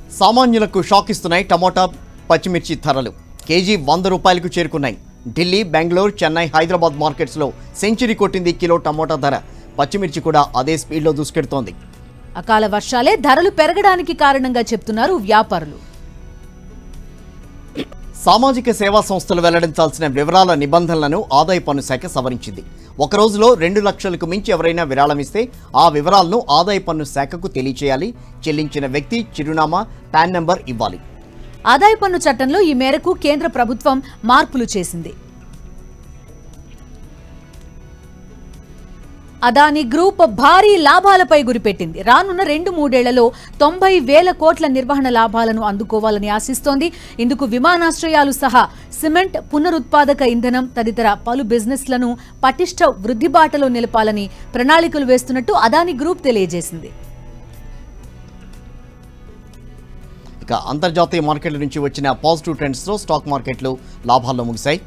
సామాన్యులకు షాక్ ఇస్తున్నాయి టమోటా పచ్చిమిర్చి ధరలు కేజీ వంద రూపాయలకు చేరుకున్నాయి ఢిల్లీ బెంగళూరు చెన్నై హైదరాబాద్ మార్కెట్స్లో సెంచరీ కొట్టింది కిలో టమోటా ధర పచ్చిమిర్చి కూడా అదే స్పీడ్లో దూసుకెడుతోంది అకాల వర్షాలే ధరలు పెరగడానికి కారణంగా చెప్తున్నారు వ్యాపారులు సామాజిక సేవా సంస్థలు వెల్లడించాల్సిన వివరాల నిబంధనలను ఆదాయ పన్ను శాఖ సవరించింది ఒక రోజులో రెండు లక్షలకు మించి ఎవరైనా విరాళం ఇస్తే ఆ వివరాలను ఆదాయ పన్ను శాఖకు తెలియచేయాలి చెల్లించిన వ్యక్తి చిరునామా పాన్ నెంబర్ ఇవ్వాలి ఆదాయ పన్ను చట్టంలో ఈ మేరకు కేంద్ర ప్రభుత్వం మార్పులు చేసింది అదాని గ్రూప్ భారీ లాభాలపై గురిపెట్టింది రానున్న రెండు మూడేళ్లలో తొంభై వేల కోట్ల నిర్వహణ లాభాలను అందుకోవాలని ఆశిస్తోంది ఇందుకు విమానాశ్రయాలు సహా సిమెంట్ పునరుత్పాదక ఇంధనం తదితర పలు బిజినెస్లను పటిష్ట వృద్ధి బాటలో నిలపాలని ప్రణాళికలు వేస్తున్నట్టు అదాని గ్రూప్ తెలియజేసింది ఇక అంతర్జాతీయ మార్కెట్ల నుంచి వచ్చిన పాజిటివ్ ట్రెండ్స్తో స్టాక్ మార్కెట్లు లాభాల్లో ముగిశాయి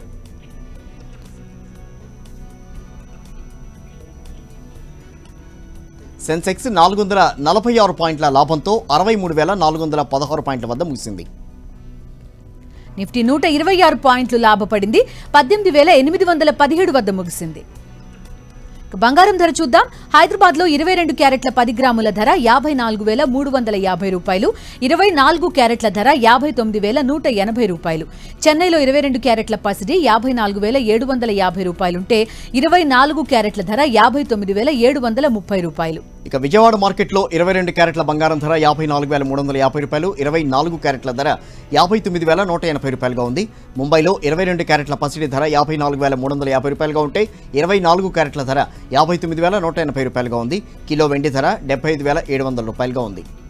సెన్సెక్స్ నాలుగు వందల నలభై ఆరు పాయింట్ల లాభంతో అరవై మూడు వేల నాలుగు వందల పదహారు పాయింట్ల వద్ద ముగిసింది నిఫ్టీ నూట ఇరవై ఆరు పాయింట్లు లాభపడింది పద్దెనిమిది వేల ఎనిమిది వందల పదిహేడు వద్ద ముగిసింది ఇక బంగారం ధర చూద్దాం హైదరాబాద్ లో ఇరవై రెండు క్యారెట్ల పది గ్రాముల ధర యాభై నాలుగు వేల మూడు వందల యాభై రూపాయలు ఇరవై నాలుగు క్యారెట్ల ధర యాభై తొమ్మిది వేల నూట ఎనభై రూపాయలు చెన్నైలో ఇరవై రెండు క్యారెట్ల పసిడి యాభై నాలుగు వేల ఏడు వందల యాభై రూపాయలుంటే ఇరవై నాలుగు క్యారెట్ల ధర యాభై తొమ్మిది వేల ఏడు వందల ముప్పై రూపాయలు ఇక విజయవాడ మార్కెట్లో ఇరవై రెండు క్యారెట్ల బంగారం ధర యాభై నాలుగు వేల మూడు వందల యాభై రూపాయలు ఇరవై నాలుగు క్యారెట్ల ధర యాభై తొమ్మిది వేల నూట ఎనభై రూపాయలుగా ఉంది ముంబైలో ఇరవై రెండు క్యారెట్ల పసిడి ధర యాభై నాలుగు వేల మూడు వందల యాభై రూపాయలుగా ఉంటే ఇరవై నాలుగు క్యారెట్ల ధర యాభై తొమ్మిది వేల నూట ఎనభై రూపాయలుగా ఉంది కిలో వెండి ధర డెబ్బై ఐదు వేల ఏడు వందల రూపాయలుగా ఉంది